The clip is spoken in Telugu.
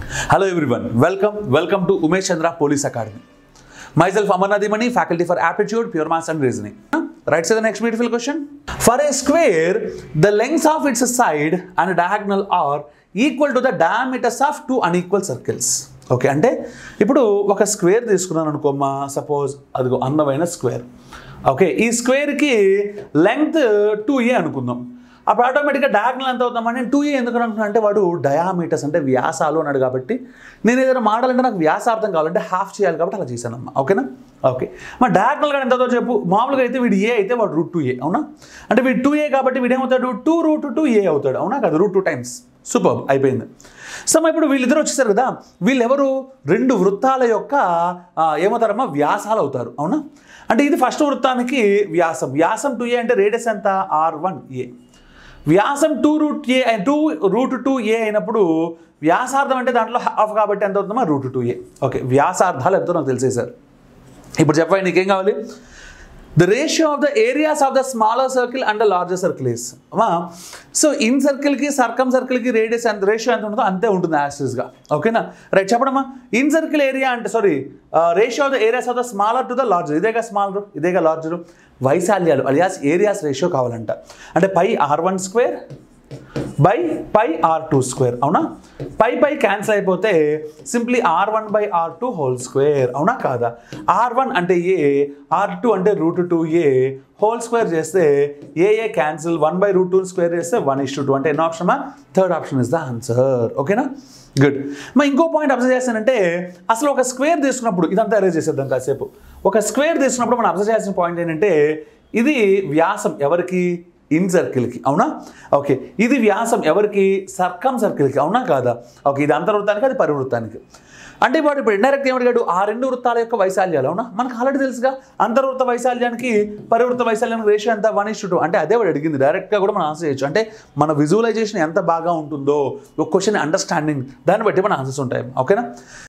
Hello everyone, welcome, welcome to Umesh Chandra Police Academy. Myself Amarnath Dimani, faculty for aptitude, pure maths and reasoning. Right, so the next beautiful question. For a square, the lengths of its side and diagonal are equal to the diameters of two unequal circles. Okay అంటే ఇప్పుడు ఒక స్క్వేర్ తీసుకున్నాను అనుకోమ్మా సపోజ్ అదిగో అందమైన స్క్వేర్ ఓకే ఈ స్క్వేర్కి లెంగ్త్ టూ ఏ అనుకుందాం అప్పుడు ఆటోమేటిక్గా డయాగ్నల్ ఎంత అవుతామని నేను టూ ఏ ఎందుకు అనుకుంటున్నా అంటే వాడు డయామీటర్స్ అంటే వ్యాసాలు అన్నాడు కాబట్టి నేను ఏదైనా మోడల్ అంటే నాకు వ్యాసార్థం కావాలంటే హాఫ్ చేయాలి కాబట్టి అలా చేశానమ్మా ఓకేనా ఓకే మా డయాగ్నల్ కూడా ఎంతతో చెప్పు మామూలుగా అయితే వీడు ఏ అయితే వాడు రూట్ టూ ఏ అవునా అంటే వీడు టూ ఏ కాబట్టి వీడు ఏమవుతాడు టూ రూట్ టూ ఏ అవుతాడు అవునా కదా రూట్ టూ టైమ్స్ సూపర్ అయిపోయింది సో మరి ఇప్పుడు వీళ్ళిద్దరు వచ్చేసారు కదా వీళ్ళెవరు రెండు వృత్తాల యొక్క ఆ, ఏమవుతారమ్మా వ్యాసాలు అవుతారు అవునా అంటే ఇది ఫస్ట్ వృత్తానికి వ్యాసం వ్యాసం టూ ఏ అంటే రేడియస్ ఎంత ఆర్ వన్ ఏ వ్యాసం two root a two root two a అయినప్పుడు వ్యాసార్థం అంటే దాంట్లో హాఫ్ కాబట్టి ఎంత అవుతుందమ్మా రూట్ టూ ఏ ఓకే వ్యాసార్థాలు ఎంతో నాకు తెలిసేసారు ఇప్పుడు చెప్పండి నీకేం కావాలి the ratio of the areas of the smaller circle and the larger circle is అమ్మా సో ఇన్ సర్కిల్కి సర్కమ్ సర్కిల్కి రేడియస్ ఎంత రేషియో ఎంత ఉంటుందో అంతే ఉంటుంది యాక్సిస్గా ఓకేనా రైట్ చెప్పడమ్మా ఇన్ సర్కిల్ ఏరియా అంటే sorry ratio of the areas of the smaller to the larger ఇదేగా స్మాలర్ ఇదేగా లార్జర్ వైశాల్యాలు అలియాస్ ఏరియాస్ రేషియో కావాలంట అంటే pi r one square by pi r two square అవునా పై పై క్యాన్సిల్ అయిపోతే simply r one by r two whole square అవునా కాదా ఆర్ వన్ అంటే ఏ ఆర్ టూ అంటే root two a whole square చేస్తే a a cancel one by root two square చేస్తే వన్ ఇస్ టూ అంటే ఎన్నో option third option is the answer ఓకేనా గుడ్ మరి ఇంకో పాయింట్ అబ్జర్వ్ చేస్తానంటే అసలు ఒక స్క్వేర్ తీసుకున్నప్పుడు ఇదంతా అరేంజ్ చేసేద్దాం కాసేపు ఒక స్క్వేర్ తీసుకున్నప్పుడు మనం అబ్జర్వ్ చేయాల్సిన పాయింట్ ఏంటంటే ఇది వ్యాసం ఎవరికి ఇన్ సర్కిల్కి అవునా ఓకే ఇది వ్యాసం ఎవరికి సర్కమ్ సర్కిల్కి అవునా కాదా ఓకే ఇది అంతర్వృత్తానికి అది పరివృత్తానికి అంటే వాడు ఇప్పుడు ఇండైరెక్ట్ ఏమడిగాడు ఆ రెండు వృత్తాల యొక్క వైశాల్యాలు అవునా మనకు ఆల్రెడీ తెలుసుగా అంతర్వృత్త వైశాల్యానికి పరివృత్త వైశాల్యానికి రేషియో ఎంత వన్ ఇస్ టూ అంటే అదే వాడు అడిగింది డైరెక్ట్గా కూడా మనం ఆన్సర్ చేయొచ్చు అంటే మన విజువలైజేషన్ ఎంత బాగా ఉంటుందో ఒక క్వశ్చన్ అండర్స్టాండింగ్ దాన్ని బట్టి మన ఆన్సర్స్ ఉంటాయి ఓకేనా